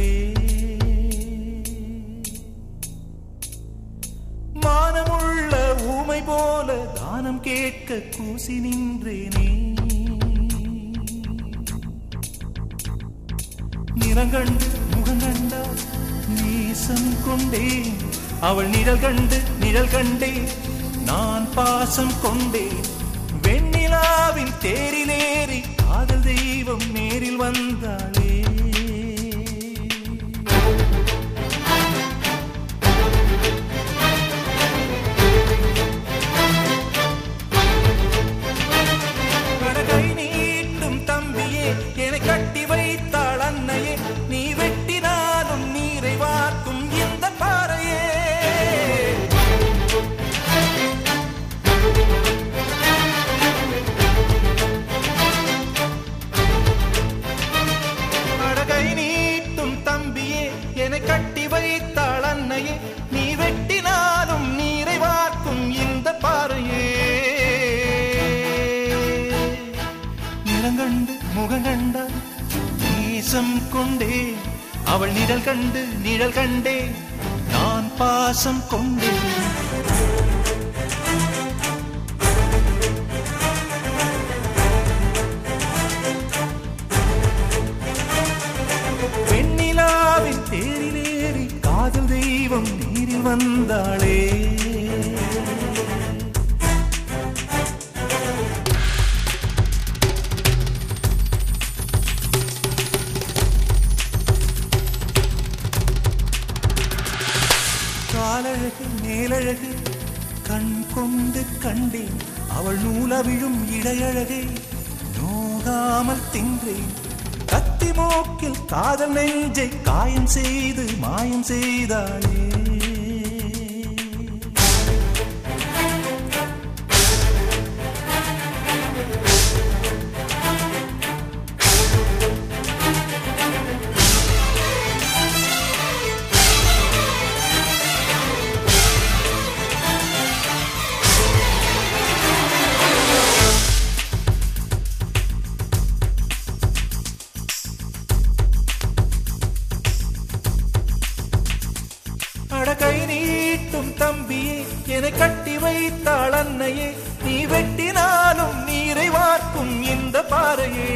மானமுள்ள ஊமை போல தானம் கேட்க கூசி நின்றேனே நிறங்கண்டு முகங்கண்டா நேசம் கொண்டேன் அவள் நிழல் கண்டு நிழல் கண்டேன் நான் பாசம் கொண்டேன் வெண்ணிலாவின் தேரிலேறி காதல் தெய்வம் நேரில் வந்தாளே கை நீட்டும் தம்பியே என்னை கட்டி வைத்தாள் அன்னையே நீ வெட்டினாலும் நீரை வார்க்கும் இந்த பாறையே அடகை நீட்டும் தம்பியே என்னை கட்டி வைத்தாள் அன்னையே நீ வெட்டினாலும் நீரை வார்க்கும் இந்த பாறையே நிறங்கண்டு முகங்கண்ட நேசம் கொண்டே அவள் நிழல் கண்டு நிழல் கண்டே நான் பாசம் கொண்டேன் வெண்ணிலாவின் தேரிலேறி காதல் தெய்வம் நீரில் வந்தாளே காலழகு மேலழகு கண் கொண்டு கண்டேன் அவள் நூலவிழும் இடையழகை நோகாமல் தின்றேன் கத்தி மூக்கில் காதல் நெஞ்சை காயம் செய்து மாயம் செய்தாளே அடகை நீட்டும் தம்பியே என்னை கட்டி வைத்தாள் அன்னையே நீ வெட்டினாலும் நீரை வார்க்கும் இந்த பாறையே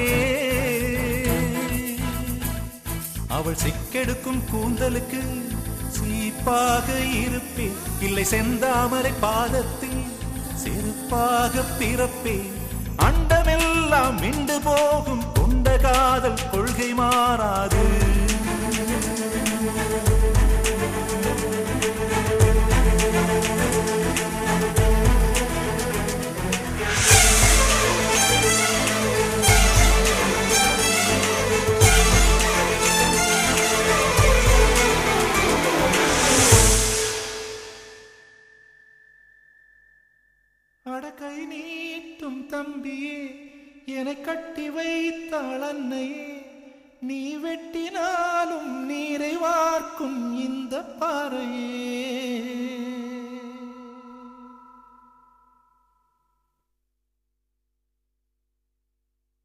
அவள் சிக்கெடுக்கும் கூந்தலுக்கு சீப்பாக இருப்பேன் இல்லை செந்தாமரை பாதத்தில் செருப்பாக பிறப்பேன் அண்டமெல்லாம் மிண்டு போகும் கொண்ட காதல் கொள்கை மாறாது அடக்கை நீட்டும் தம்பியே என்னை கட்டி வைத்தாள் அன்னையே நீ வெட்டினாலும் நீரை வார்க்கும் இந்த பாறையே